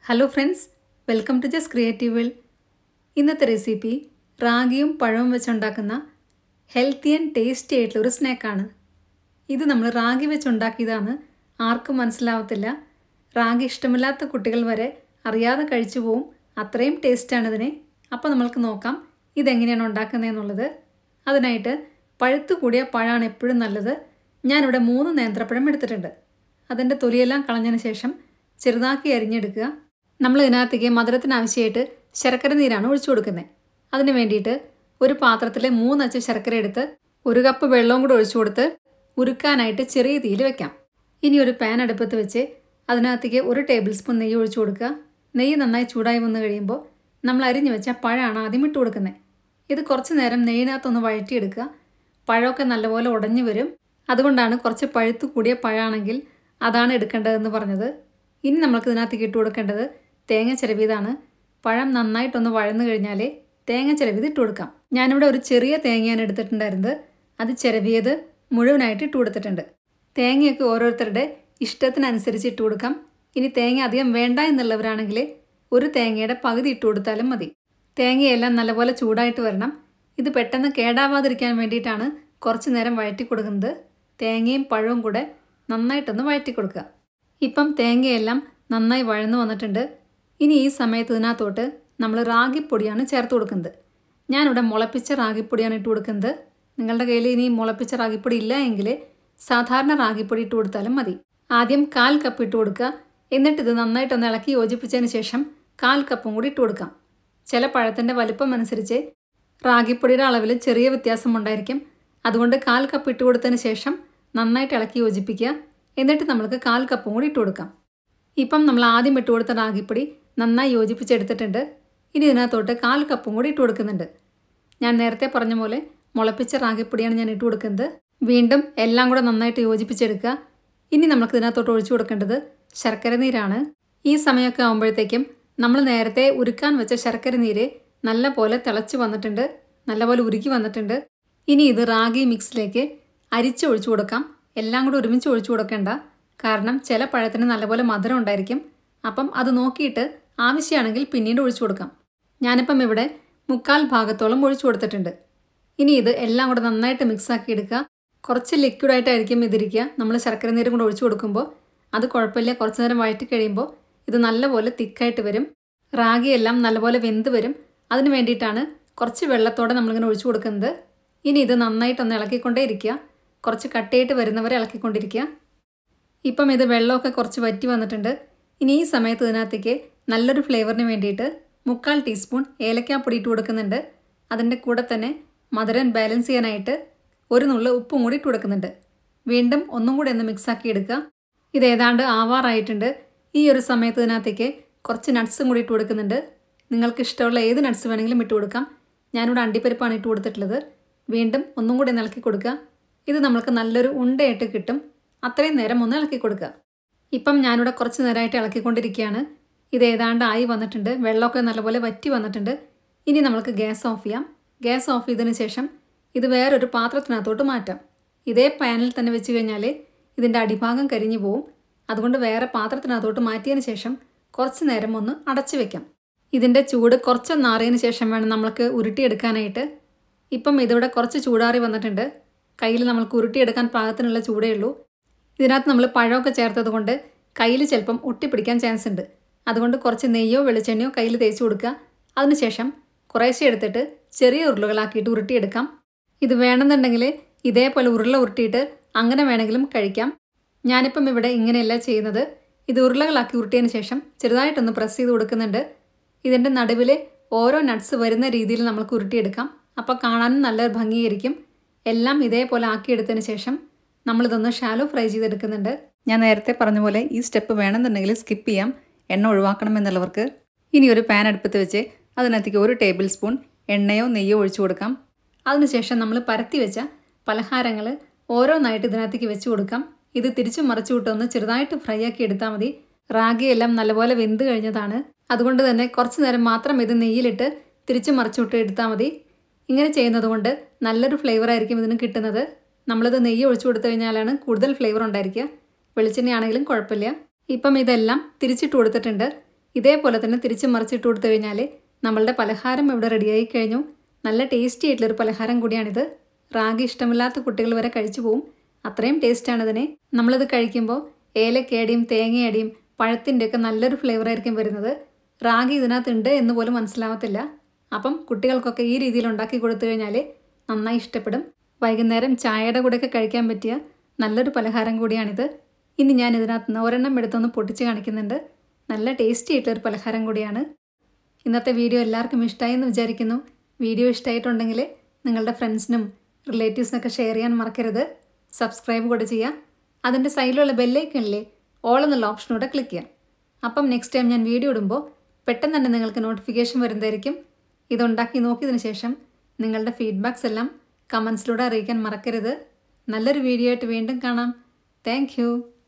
hello friends welcome to just creative world ഇന്നത്തെ recipe റാഗിയും പഴവും വെച്ചുണ്ടാക്കുന്ന ഹെൽത്തി ആൻഡ് ടേസ്റ്റി ആയിട്ടുള്ള ഒരു സ്നാക്കാണ് ഇത് നമ്മൾ റാഗി വെച്ചുണ്ടാക്കിയതാണ് ആർക്കും മനസ്സിലാവത്തില്ല റാഗി ഇഷ്ടമില്ലാത്ത കുട്ടികൾ വരെ അറിയാതെ കഴിച്ചു പോവും അത്രയും ടേസ്റ്റാണ് ഇതിന് അപ്പോൾ നമ്മൾക്ക് നോക്കാം ഇതെങ്ങനെയാണ് ഉണ്ടാക്കുന്നതെന്നുള്ളത് അതിനായിട്ട് പഴുത്തു കൂടിയ പഴമാണ് എപ്പോഴും നല്ലത് ഞാനിവിടെ മൂന്ന് നേന്ത്രപ്പഴം എടുത്തിട്ടുണ്ട് അതിൻ്റെ തൊലിയെല്ലാം കളഞ്ഞതിന് ശേഷം ചെറുതാക്കി അരിഞ്ഞെടുക്കുക നമ്മൾ ഇതിനകത്തേക്ക് മധുരത്തിന് ആവശ്യമായിട്ട് ശർക്കര നീരാണ് ഒഴിച്ചു കൊടുക്കുന്നത് അതിന് വേണ്ടിയിട്ട് ഒരു പാത്രത്തിൽ മൂന്നച്ച് ശർക്കര എടുത്ത് ഒരു കപ്പ് വെള്ളവും കൂടെ ഒഴിച്ചു കൊടുത്ത് ഉരുക്കാനായിട്ട് ചെറിയ തീയിൽ വെക്കാം ഇനി ഒരു പാൻ അടുപ്പത്ത് വെച്ച് അതിനകത്തേക്ക് ഒരു ടേബിൾ സ്പൂൺ നെയ്യ് ഒഴിച്ചു കൊടുക്കുക നെയ്യ് നന്നായി ചൂടായി വന്നു കഴിയുമ്പോൾ നമ്മൾ അരിഞ്ഞു വെച്ച പഴമാണ് ആദ്യം ഇട്ട് കൊടുക്കുന്നത് ഇത് കുറച്ച് നേരം നെയ്യിനകത്തൊന്ന് വഴറ്റിയെടുക്കുക പഴമൊക്കെ നല്ലപോലെ ഉടഞ്ഞു വരും അതുകൊണ്ടാണ് കുറച്ച് പഴുത്തു കൂടിയ പഴമാണെങ്കിൽ അതാണ് എടുക്കേണ്ടതെന്ന് പറഞ്ഞത് ഇനി നമുക്ക് ഇതിനകത്തേക്ക് ഇട്ട് കൊടുക്കേണ്ടത് തേങ്ങ ചിരവിയതാണ് പഴം നന്നായിട്ടൊന്ന് വഴന്നു കഴിഞ്ഞാലേ തേങ്ങ ചിരവിയത് ഇട്ട് കൊടുക്കാം ഞാനിവിടെ ഒരു ചെറിയ തേങ്ങയാണ് എടുത്തിട്ടുണ്ടായിരുന്നത് അത് ചിരവിയത് മുഴുവനായിട്ട് ഇട്ട് കൊടുത്തിട്ടുണ്ട് തേങ്ങയൊക്കെ ഓരോരുത്തരുടെ ഇഷ്ടത്തിനനുസരിച്ച് ഇട്ട് കൊടുക്കാം ഇനി തേങ്ങ അധികം വേണ്ട എന്നുള്ളവരാണെങ്കിൽ ഒരു തേങ്ങയുടെ പകുതി ഇട്ട് കൊടുത്താലും മതി തേങ്ങയെല്ലാം നല്ലപോലെ ചൂടായിട്ട് വരണം ഇത് പെട്ടെന്ന് കേടാവാതിരിക്കാൻ വേണ്ടിയിട്ടാണ് കുറച്ച് നേരം വഴറ്റി കൊടുക്കുന്നത് തേങ്ങയും പഴവും കൂടെ നന്നായിട്ടൊന്ന് വഴറ്റി കൊടുക്കുക ഇപ്പം തേങ്ങയെല്ലാം നന്നായി വഴന്നു വന്നിട്ടുണ്ട് ഇനി ഈ സമയത്ത് ഇതിനകത്തോട്ട് നമ്മൾ റാഗിപ്പൊടിയാണ് ചേർത്ത് കൊടുക്കുന്നത് ഞാനിവിടെ മുളപ്പിച്ച റാഗിപ്പൊടിയാണ് ഇട്ട് കൊടുക്കുന്നത് നിങ്ങളുടെ കയ്യിൽ ഇനി മുളപ്പിച്ച റാഗിപ്പൊടി ഇല്ല എങ്കിൽ സാധാരണ റാഗിപ്പൊടി ഇട്ട് കൊടുത്താലും മതി ആദ്യം കാൽ കപ്പ് ഇട്ട് കൊടുക്കുക എന്നിട്ട് ഇത് നന്നായിട്ടൊന്ന് ഇളക്കി യോജിപ്പിച്ചതിന് ശേഷം കാൽ കപ്പും കൂടി ഇട്ട് കൊടുക്കാം ചില പഴത്തിൻ്റെ വലിപ്പം അനുസരിച്ച് റാഗിപ്പൊടിയുടെ അളവിൽ ചെറിയ വ്യത്യാസം ഉണ്ടായിരിക്കും അതുകൊണ്ട് കാൽ കപ്പ് ഇട്ട് കൊടുത്തതിന് ശേഷം നന്നായിട്ട് ഇളക്കി യോജിപ്പിക്കുക എന്നിട്ട് നമുക്ക് കാൽ കപ്പും കൂടി ഇട്ട് കൊടുക്കാം ഇപ്പം നമ്മൾ ആദ്യം ഇട്ട് കൊടുത്ത റാഗിപ്പൊടി നന്നായി യോജിപ്പിച്ചെടുത്തിട്ടുണ്ട് ഇനി ഇതിനകത്തോട്ട് കാൽ കപ്പും കൂടി ഇട്ട് കൊടുക്കുന്നുണ്ട് ഞാൻ നേരത്തെ പറഞ്ഞ പോലെ മുളപ്പിച്ച റാഗിപ്പൊടിയാണ് ഞാൻ ഇട്ട് കൊടുക്കുന്നത് വീണ്ടും എല്ലാം കൂടെ നന്നായിട്ട് യോജിപ്പിച്ചെടുക്കുക ഇനി നമുക്ക് ഇതിനകത്തോട്ട് ഒഴിച്ചു കൊടുക്കേണ്ടത് ശർക്കര നീരാണ് ഈ സമയമൊക്കെ ആകുമ്പോഴത്തേക്കും നമ്മൾ നേരത്തെ ഉരുക്കാൻ വെച്ച ശർക്കര നീര് നല്ല പോലെ തിളച്ച് വന്നിട്ടുണ്ട് നല്ലപോലെ ഉരുക്കി വന്നിട്ടുണ്ട് ഇനി ഇത് റാഗി മിക്സിലേക്ക് അരിച്ച് ഒഴിച്ചു കൊടുക്കാം എല്ലാം കൂടെ ഒരുമിച്ച് ഒഴിച്ചു കൊടുക്കേണ്ട കാരണം ചില പഴത്തിന് നല്ലപോലെ മധുരം ഉണ്ടായിരിക്കും അപ്പം അത് നോക്കിയിട്ട് ആവശ്യമാണെങ്കിൽ പിന്നീട് ഒഴിച്ചു കൊടുക്കാം ഞാനിപ്പം ഇവിടെ മുക്കാൽ ഭാഗത്തോളം ഒഴിച്ചു കൊടുത്തിട്ടുണ്ട് ഇനി ഇത് എല്ലാം കൂടെ നന്നായിട്ട് മിക്സാക്കി എടുക്കുക കുറച്ച് ലിക്വിഡായിട്ടായിരിക്കും ഇതിരിക്കുക നമ്മൾ ശർക്കര നീരും കൂടെ ഒഴിച്ചു കൊടുക്കുമ്പോൾ അത് കുഴപ്പമില്ല കുറച്ച് നേരം വഴറ്റി കഴിയുമ്പോൾ ഇത് നല്ലപോലെ തിക്കായിട്ട് വരും റാഗിയെല്ലാം നല്ലപോലെ വെന്ത് വരും അതിന് വേണ്ടിയിട്ടാണ് കുറച്ച് വെള്ളത്തോടെ നമ്മളിങ്ങനെ ഒഴിച്ചു കൊടുക്കുന്നത് ഇനി ഇത് നന്നായിട്ടൊന്ന് ഇളക്കിക്കൊണ്ടേ ഇരിക്കുക കുറച്ച് കട്ടയിട്ട് വരുന്നവരെ ഇളക്കിക്കൊണ്ടിരിക്കുക ഇപ്പം ഇത് വെള്ളമൊക്കെ കുറച്ച് വറ്റി വന്നിട്ടുണ്ട് ഇനി ഈ സമയത്ത് ഇതിനകത്തേക്ക് നല്ലൊരു ഫ്ലേവറിന് വേണ്ടിയിട്ട് മുക്കാൽ ടീസ്പൂൺ ഏലക്കാപ്പൊടി ഇട്ട് കൊടുക്കുന്നുണ്ട് അതിൻ്റെ കൂടെ തന്നെ മധുരം ബാലൻസ് ചെയ്യാനായിട്ട് ഒരു നുള്ളു ഉപ്പും കൂടി ഇട്ട് കൊടുക്കുന്നുണ്ട് വീണ്ടും ഒന്നും കൂടി ഒന്ന് മിക്സാക്കി എടുക്കുക ഇത് ഏതാണ്ട് ആവാറായിട്ടുണ്ട് ഈ ഒരു സമയത്ത് ഇതിനകത്തേക്ക് കുറച്ച് നട്ട്സും കൂടി ഇട്ട് കൊടുക്കുന്നുണ്ട് നിങ്ങൾക്ക് ഇഷ്ടമുള്ള ഏത് നട്ട്സ് വേണമെങ്കിലും ഇട്ട് കൊടുക്കാം ഞാനിവിടെ അണ്ടിപ്പരിപ്പാണ് ഇട്ട് കൊടുത്തിട്ടുള്ളത് വീണ്ടും ഒന്നും കൂടി ഒന്ന് ഇളക്കി കൊടുക്കുക ഇത് നമ്മൾക്ക് നല്ലൊരു ഉണ്ടയായിട്ട് കിട്ടും അത്രയും നേരം ഒന്ന് ഇളക്കി കൊടുക്കുക ഇപ്പം ഞാനിവിടെ കുറച്ച് നേരമായിട്ട് ഇളക്കിക്കൊണ്ടിരിക്കുകയാണ് ഇത് ഏതാണ്ട് ആയി വന്നിട്ടുണ്ട് വെള്ളമൊക്കെ നല്ലപോലെ വറ്റി വന്നിട്ടുണ്ട് ഇനി നമുക്ക് ഗ്യാസ് ഓഫ് ചെയ്യാം ഗ്യാസ് ഓഫ് ചെയ്തതിന് ശേഷം ഇത് വേറൊരു പാത്രത്തിനകത്തോട്ട് മാറ്റാം ഇതേ പാനിൽ തന്നെ വെച്ച് കഴിഞ്ഞാൽ ഇതിൻ്റെ അടിഭാഗം കരിഞ്ഞു പോവും അതുകൊണ്ട് വേറെ പാത്രത്തിനകത്തോട്ട് മാറ്റിയതിന് ശേഷം കുറച്ച് നേരം ഒന്ന് അടച്ചു വെക്കാം ഇതിൻ്റെ ചൂട് കുറച്ചൊന്ന് ആറിയതിന് ശേഷം വേണം നമ്മൾക്ക് ഉരുട്ടിയെടുക്കാനായിട്ട് ഇപ്പം ഇതിവിടെ കുറച്ച് ചൂടാറി വന്നിട്ടുണ്ട് കയ്യിൽ നമ്മൾക്ക് ഉരുട്ടിയെടുക്കാൻ പാകത്തിനുള്ള ചൂടേ ഉള്ളൂ ഇതിനകത്ത് നമ്മൾ പഴമൊക്കെ ചേർത്തത് കൊണ്ട് കയ്യിൽ ചിലപ്പം ഒട്ടിപ്പിടിക്കാൻ ചാൻസ് ഉണ്ട് അതുകൊണ്ട് കുറച്ച് നെയ്യോ വെളിച്ചെണ്ണയോ കയ്യിൽ തേച്ച് കൊടുക്കുക അതിനുശേഷം കുറേശ്ശെ എടുത്തിട്ട് ചെറിയ ഉരുളകളാക്കിയിട്ട് ഉരുട്ടിയെടുക്കാം ഇത് വേണമെന്നുണ്ടെങ്കിൽ ഇതേപോലെ ഉരുള ഉരുട്ടിയിട്ട് അങ്ങനെ വേണമെങ്കിലും കഴിക്കാം ഞാനിപ്പം ഇവിടെ ഇങ്ങനെയല്ല ചെയ്യുന്നത് ഇത് ഉരുളകളാക്കി ഉരുട്ടിയതിന് ശേഷം ചെറുതായിട്ടൊന്ന് പ്രസ് ചെയ്ത് കൊടുക്കുന്നുണ്ട് ഇതിൻ്റെ നടുവിൽ ഓരോ നട്ട്സ് വരുന്ന രീതിയിൽ നമുക്ക് ഉരുട്ടിയെടുക്കാം അപ്പോൾ കാണാനും നല്ലൊരു ഭംഗിയായിരിക്കും എല്ലാം ഇതേപോലെ ആക്കിയെടുത്തതിന് ശേഷം നമ്മളിതൊന്ന് ഷാലോ ഫ്രൈ ചെയ്തെടുക്കുന്നുണ്ട് ഞാൻ നേരത്തെ പറഞ്ഞ പോലെ ഈ സ്റ്റെപ്പ് വേണമെന്നുണ്ടെങ്കിൽ സ്കിപ്പ് ചെയ്യാം എണ്ണ ഒഴിവാക്കണം എന്നുള്ളവർക്ക് ഇനി ഒരു പാൻ അടുപ്പത്ത് വെച്ച് അതിനകത്തേക്ക് ഒരു ടേബിൾ സ്പൂൺ എണ്ണയോ നെയ്യോ ഒഴിച്ചു കൊടുക്കാം അതിനുശേഷം നമ്മൾ പരത്തി വെച്ച പലഹാരങ്ങൾ ഓരോന്നായിട്ട് ഇതിനകത്തേക്ക് വെച്ച് കൊടുക്കാം ഇത് തിരിച്ചു മറിച്ചു വിട്ടൊന്ന് ചെറുതായിട്ട് ഫ്രൈ ആക്കി എടുത്താൽ മതി റാഗിയെല്ലാം നല്ലപോലെ വെന്ത് കഴിഞ്ഞതാണ് അതുകൊണ്ട് തന്നെ കുറച്ച് നേരം മാത്രം ഇത് നെയ്യിലിട്ട് തിരിച്ചു മറിച്ചു വിട്ട് എടുത്താൽ മതി ഇങ്ങനെ ചെയ്യുന്നത് കൊണ്ട് നല്ലൊരു ഫ്ലേവർ ആയിരിക്കും ഇതിന് കിട്ടുന്നത് നമ്മളിത് നെയ്യ് ഒഴിച്ചു കൊടുത്തു കഴിഞ്ഞാലാണ് കൂടുതൽ ഫ്ലേവർ ഉണ്ടായിരിക്കുക വെളിച്ചെണ്ണയാണെങ്കിലും കുഴപ്പമില്ല ഇപ്പം ഇതെല്ലാം തിരിച്ചിട്ട് കൊടുത്തിട്ടുണ്ട് ഇതേപോലെ തന്നെ തിരിച്ച് മറിച്ചിട്ട് കൊടുത്തു കഴിഞ്ഞാൽ നമ്മളുടെ പലഹാരം ഇവിടെ റെഡിയായി കഴിഞ്ഞു നല്ല ടേസ്റ്റി ആയിട്ടുള്ളൊരു പലഹാരം കൂടിയാണിത് റാഗി ഇഷ്ടമില്ലാത്ത കുട്ടികൾ വരെ കഴിച്ചു പോവും അത്രയും ടേസ്റ്റാണ് ഇതിനെ നമ്മളിത് കഴിക്കുമ്പോൾ ഏലക്കയുടെയും തേങ്ങയുടെയും പഴത്തിൻ്റെ ഒക്കെ നല്ലൊരു ഫ്ലേവർ ആയിരിക്കും വരുന്നത് റാഗി ഇതിനകത്തുണ്ട് എന്ന് പോലും മനസ്സിലാവത്തില്ല അപ്പം കുട്ടികൾക്കൊക്കെ ഈ രീതിയിൽ ഉണ്ടാക്കി കൊടുത്തു കഴിഞ്ഞാൽ നന്നായി ഇഷ്ടപ്പെടും വൈകുന്നേരം ചായയുടെ കൂടെയൊക്കെ കഴിക്കാൻ പറ്റിയ നല്ലൊരു പലഹാരം കൂടിയാണിത് ഇനി ഞാൻ ഇതിനകത്ത് നിന്ന് ഒരെണ്ണം എടുത്തൊന്ന് പൊട്ടിച്ച് കാണിക്കുന്നുണ്ട് നല്ല ടേസ്റ്റി ആയിട്ടുള്ളൊരു പലഹാരം കൂടിയാണ് ഇന്നത്തെ വീഡിയോ എല്ലാവർക്കും ഇഷ്ടമായി എന്ന് വിചാരിക്കുന്നു വീഡിയോ ഇഷ്ടമായിട്ടുണ്ടെങ്കിൽ നിങ്ങളുടെ ഫ്രണ്ട്സിനും റിലേറ്റീവ്സിനൊക്കെ ഷെയർ ചെയ്യാൻ മറക്കരുത് സബ്സ്ക്രൈബ് കൂടെ ചെയ്യുക അതിൻ്റെ സൈഡിലുള്ള ബെല്ലൈക്കണില്ലേ ഓൾ എന്നുള്ള ഓപ്ഷനൂടെ ക്ലിക്ക് ചെയ്യാം അപ്പം നെക്സ്റ്റ് ടൈം ഞാൻ വീഡിയോ ഇടുമ്പോൾ പെട്ടെന്ന് തന്നെ നിങ്ങൾക്ക് നോട്ടിഫിക്കേഷൻ വരുന്നതായിരിക്കും ഇതുണ്ടാക്കി നോക്കിയതിന് ശേഷം നിങ്ങളുടെ ഫീഡ്ബാക്സ് എല്ലാം കമൻസിലൂടെ അറിയിക്കാൻ മറക്കരുത് നല്ലൊരു വീഡിയോ ആയിട്ട് വീണ്ടും കാണാം താങ്ക്